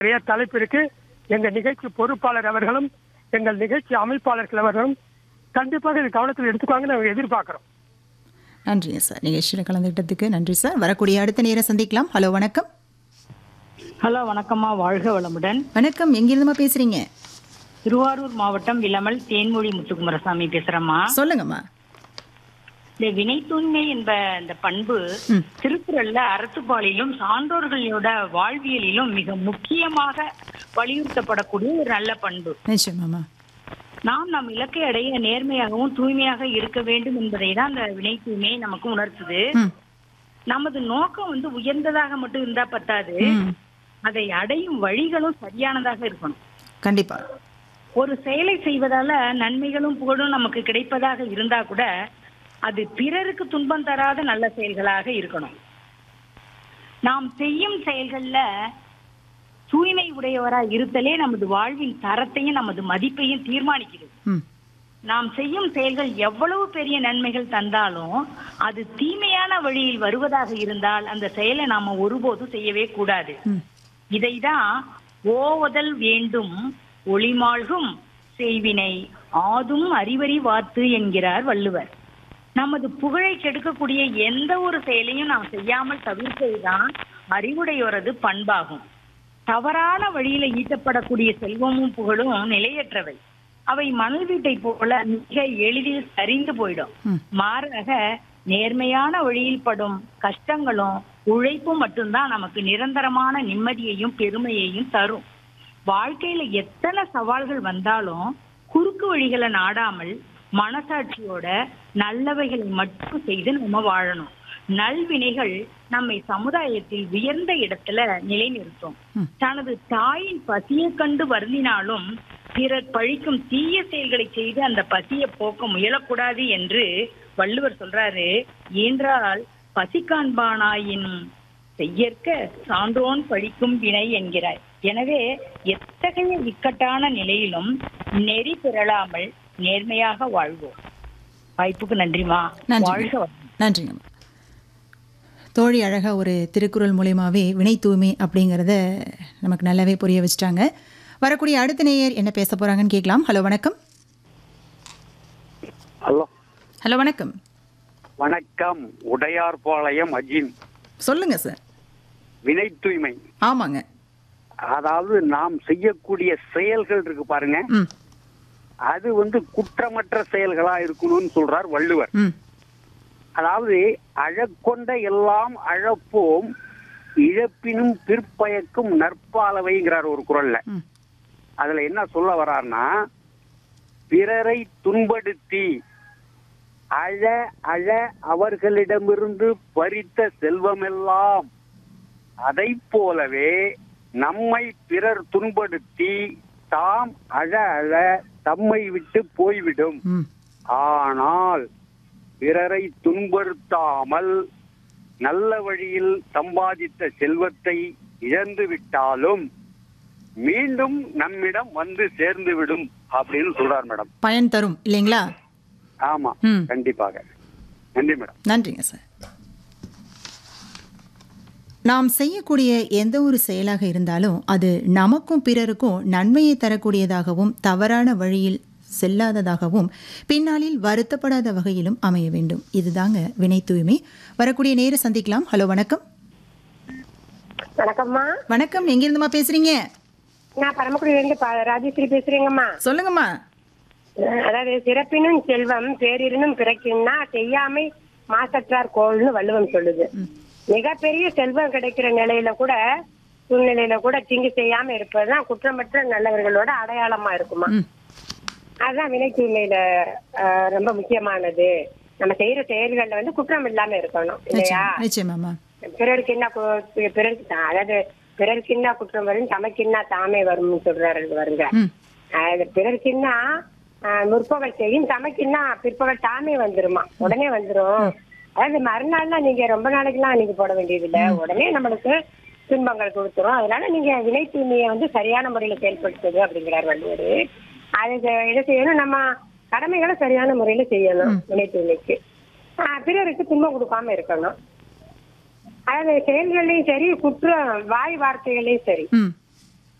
நிறைய தலைப்பு இருக்கு எங்க நிகழ்ச்சி பொறுப்பாளர் அவர்களும் எங்கள் நிகழ்ச்சி அமைப்பாளர்கள் அவர்களும் கண்டிப்பாக இது கவனத்தில் எடுத்துக்குவாங்கன்னு நாங்கள் எதிர்பார்க்கிறோம் நன்றிங்க சார் நிகழ்ச்சியில் கலந்துக்கிட்டதுக்கு நன்றி சார் வரக்கூடிய அடுத்த நேரம் சந்திக்கலாம் ஹலோ வணக்கம் ஹலோ வணக்கம்மா வாழ்க வளமுடன் வணக்கம் எங்கிருந்துமா பேசுறீங்க திருவாரூர் மாவட்டம் விளமல் தேன்மொழி முத்துக்குமாரசாமி பேசுறேம்மா சொல்லுங்கம்மா இந்த வினை தூய்மை என்ப இந்த பண்பு ம். திருக்குறள்ல அறத்துப்பாலிலும் சான்றோர்களோட வாழ்வியலிலும் மிக முக்கியமாக வலியுறுத்தப்படக்கூடிய ஒரு நல்ல பண்பு நிச்சயமாம்மா நாம் நம் இலக்கை அடைய நேர்மையாகவும் தூய்மையாக இருக்க வேண்டும் என்பதை தான் அந்த வினை தூய்மை நமக்கு உணர்த்துது ம் நமது நோக்கம் வந்து உயர்ந்ததாக மட்டும் இருந்தா பத்தாது ம் அதை அடையும் வழிகளும் சரியானதாக இருக்கணும் கண்டிப்பா ஒரு செயலை செய்வதால நன்மைகளும் புகழும் நமக்கு கிடைப்பதாக இருந்தா கூட அது பிறருக்கு துன்பம் தராத நல்ல செயல்களாக இருக்கணும் நாம் செய்யும் செயல்கள்ல தூய்மை உடையவரா இருத்தலே நமது வாழ்வின் தரத்தையும் நமது மதிப்பையும் தீர்மானிக்கிறது ம் நாம் செய்யும் செயல்கள் எவ்வளவு பெரிய நன்மைகள் தந்தாலும் அது தீமையான வழியில் வருவதாக இருந்தால் அந்த செயலை நாம ஒருபோதும் செய்யவே கூடாது ம் இதைதான் ஓவதல் வேண்டும் ஒளிமாழ்கும் செய்வினை ஆதும் அறிவறி வாத்து என்கிறார் வள்ளுவர் நமது புகழை கெடுக்கக்கூடிய எந்த ஒரு செயலையும் நாம் செய்யாமல் தவிர்ப்பதுதான் அறிவுடையோரது பண்பாகும் தவறான வழியில ஈட்டப்படக்கூடிய செல்வமும் புகழும் நிலையற்றவை அவை மணல் வீட்டை போல மிக எளிதில் சரிந்து போயிடும் ம். மாறாக நேர்மையான வழியில் படும் கஷ்டங்களும் உழைப்பும் மட்டும்தான் நமக்கு நிரந்தரமான நிம்மதியையும் பெருமையையும் தரும் வாழ்க்கையில எத்தனை சவால்கள் வந்தாலும் குறுக்கு வழிகளை நாடாமல் மனசாட்சியோட நல்லவைகளை மட்டும் செய்து நம்ம வாழணும் நல்வினைகள் நம்மை சமுதாயத்தில் உயர்ந்த இடத்துல நிலைநிறுத்தும் ம். தனது தாயின் பசியை கண்டு வருந்தினாலும் பிறர் பழிக்கும் தீய செயல்களை செய்து அந்த பசியை போக்க முயலக்கூடாது என்று வள்ளுவர் சொல்றாரு என்றால் பசி காண்பானாயின் செய்யற்க சான்றோன் பழிக்கும் வினை என்கிறார் எனவே எத்தகைய இக்கட்டான நிலையிலும் நெறி பிறழாமல் நேர்மையாக வாழ்வோம் வாய்ப்புக்கு நன்றிமா நன்றி வாழ்க வளமுடன். நன்றிங்கம்மா தோழி அழகாக ஒரு திருக்குறள் மூலியமாகவே வினை தூய்மை அப்படிங்கிறத நமக்கு நல்லாவே புரிய வச்சுட்டாங்க வரக்கூடிய அடுத்த நேயர் என்ன பேச போகிறாங்கன்னு கேட்கலாம் ஹலோ வணக்கம் ஹலோ ஹலோ வணக்கம் வணக்கம் உடையார்பாளையம் அஜின் சொல்லுங்க சார் வினை தூய்மை ஆமாங்க அதாவது நாம் செய்யக்கூடிய செயல்கள் இருக்கு பாருங்க ம் அது வந்து குற்றமற்ற செயல்களா இருக்கணும்னு சொல்றார் வள்ளுவர் ம் அதாவது அழக்கொண்ட எல்லாம் அழப்போம் இழப்பினும் பிற்பயக்கும் நற்பாலவைங்கிறார் ஒரு குரல்ல ம் அதுல என்ன சொல்ல வர்றாருன்னா பிறரை துன்படுத்தி அழ அழ அவர்களிடமிருந்து பறித்த செல்வமெல்லாம் அதை போலவே நம்மை பிறர் துன்படுத்தி தாம் அழ அழ தம்மை விட்டு போய்விடும் ம் ஆனால் பிறரை துன்புறுத்தாமல் நல்ல வழியில் சம்பாதித்த செல்வத்தை இழந்து விட்டாலும் மீண்டும் நம்மிடம் வந்து சேர்ந்து விடும் அப்படின்னு சொல்றார் மேடம் பயன் தரும் இல்லைங்களா ஆமா ம். கண்டிப்பாக நன்றி மேடம் நன்றிங்க சார் நாம் செய்யக்கூடிய எந்த ஒரு செயலாக இருந்தாலும் அது நமக்கும் பிறருக்கும் நன்மையை தரக்கூடியதாகவும் தவறான வழியில் செல்லாததாகவும் பின்னாளில் வருத்தப்படாத வகையிலும் அமைய வேண்டும் இதுதாங்க வினை தூய்மை வரக்கூடிய நேர சந்திக்கலாம் ஹலோ வணக்கம் வணக்கம்மா வணக்கம் எங்கிருந்துமா பேசுறீங்க நான் பரமக்குடியிலிருந்து ப- ராஜேஸ்வரி பேசுறேங்கம்மா சொல்லுங்கம்மா அஹ் அதாவது சிறப்பினும் செல்வம் பேரினும் பிறக்கின்னா செய்யாமை மாசற்றார் கோள்னு வள்ளுவம் சொல்லுது மிகப்பெரிய செல்வம் கிடைக்கிற நிலையில கூட சூழ்நிலையில கூட தீங்கு செய்யாம இருப்பதுதான் குற்றமற்ற நல்லவர்களோட அடையாளமா இருக்குமா ம் அதுதான் வினை தூய்மையில அஹ், ரொம்ப முக்கியமானது நம்ம செய்யற செயல்கள்ல வந்து குற்றம் இல்லாம இருக்கணும் இல்லையா நிச்சயம் நிச்சயமாம்மா பிறருக்கு என்ன கு- பி- பிறருக்கு தா- அதாவது பிறருக்கு என்ன குற்றம் வரும் தமக்கு என்ன தாமே வரும்னு சொல்றாரு வருங்க ம் அது பிறருக்குன்னா ஆஹ், முற்பகல் செய்யும் தமக்குன்னா பிற்பகல் தாமே வந்துருமா உடனே வந்துரும் அதாவது மறுநாள்லாம் நீங்க ரொம்ப நாளைக்குலாம் நீங்க போட வேண்டியது இல்ல உடனே நம்மளுக்கு துன்பங்கள் கொடுத்துரும் அதனால நீங்க வினை தூய்மையை வந்து சரியான முறையில செயல்படுத்துது அப்படிங்கிறார் வள்ளுவர் அதுக்கு என்ன செய்யணும் நம்ம கடமைகளை சரியான முறையில செய்யணும் வினை தூய்மைக்கு ஆஹ், பிறருக்கு துன்பம் கொடுக்காம இருக்கணும் அதாவது செயல்கள்லயும் சரி குற்றம் வாய் வார்த்தைகளையும் சரி ம்